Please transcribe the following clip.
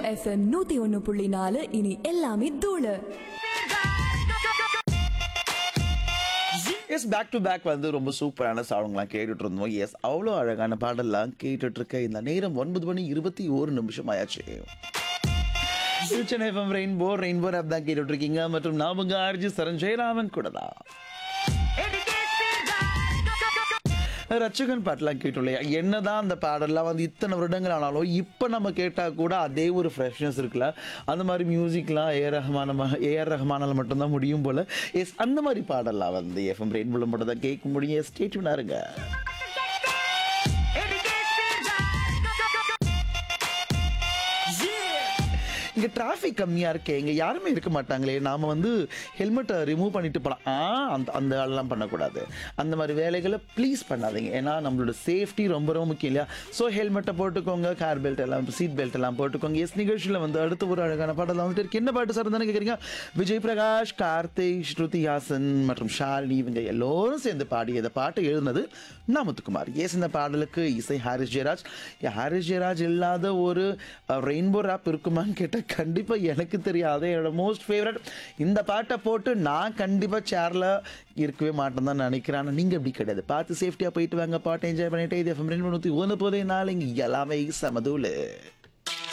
FM நூத்தி ஒன்னு புள்ளி நாலு இனி எல்லாமே தூளு எஸ் பேக் டு பேக் வந்து ரொம்ப சூப்பரான சாங்லாம் கேட்டுட்டு இருந்தோம் எஸ் அவ்வளோ அழகான பாடல்லாம் கேட்டுட்டு இருக்க இந்த நேரம் ஒன்பது மணி இருபத்தி ஒரு நிமிஷம் ஆயாச்சு எஃப்எம் ரெயின்போ ரெயின்போ ஆப் தான் கேட்டுட்டு இருக்கீங்க மற்றும் நாமங்க ஆர்ஜி சரண் ஜெயராமன் கூட தான் ரட்சகன் பாட்டெலாம் கேட்டோம் என்னதான் அந்த பாடல்லாம் வந்து இத்தனை வருடங்கள் ஆனாலும் இப்போ நம்ம கேட்டால் கூட அதே ஒரு ஃப்ரெஷ்னஸ் இருக்குல்ல அந்த மாதிரி மியூசிக்லாம் ஏஆர் ரஹ்மான ஏஆர் ரஹ்மானால் மட்டும்தான் முடியும் போல் எஸ் அந்த மாதிரி பாடலாம் வந்து எஃப்எம் ரெயின்போல மட்டும் தான் கேட்க முடியும் ஸ்டேட்யூனாக இருங்க இங்கே டிராஃபிக் கம்மியாக இருக்கே இங்கே யாருமே இருக்க மாட்டாங்களே நாம் வந்து ஹெல்மெட்டை ரிமூவ் பண்ணிட்டு போகலாம் ஆ அந்த அந்த ஆளெல்லாம் பண்ணக்கூடாது அந்த மாதிரி வேலைகளை ப்ளீஸ் பண்ணாதீங்க ஏன்னா நம்மளோட சேஃப்டி ரொம்ப ரொம்ப முக்கியம் இல்லையா ஸோ ஹெல்மெட்டை போட்டுக்கோங்க கார் பெல்ட் எல்லாம் சீட் பெல்ட் எல்லாம் போட்டுக்கோங்க எஸ் நிகழ்ச்சியில் வந்து அடுத்த ஒரு அழகான பாடலாம் வந்துட்டு இருக்கு என்ன பாட்டு சார் தானே கேட்குறீங்க விஜய் பிரகாஷ் கார்த்திக் ஸ்ருதி ஹாசன் மற்றும் ஷாலினி இவங்க எல்லோரும் சேர்ந்து பாடி இந்த பாட்டை எழுதினது நாமத்துக்குமார் எஸ் இந்த பாடலுக்கு இசை ஹாரிஸ் ஜெயராஜ் ஹாரிஸ் ஜெயராஜ் இல்லாத ஒரு ரெயின்போ ராப் இருக்குமான்னு கேட்டால் கண்டிப்பாக எனக்கு தெரியாது என்னோட மோஸ்ட் ஃபேவரட் இந்த பாட்டை போட்டு நான் கண்டிப்பாக சேரில் இருக்கவே மாட்டேன் தான் நினைக்கிறேன் ஆனால் நீங்கள் அப்படி கிடையாது பார்த்து சேஃப்டியாக போயிட்டு வாங்க பாட்டை என்ஜாய் பண்ணிட்டு இது எஃப்எம் ரெண்டு நூற்றி ஒன்று போதே நாள் இங்கே எல்லாமே சமதூள்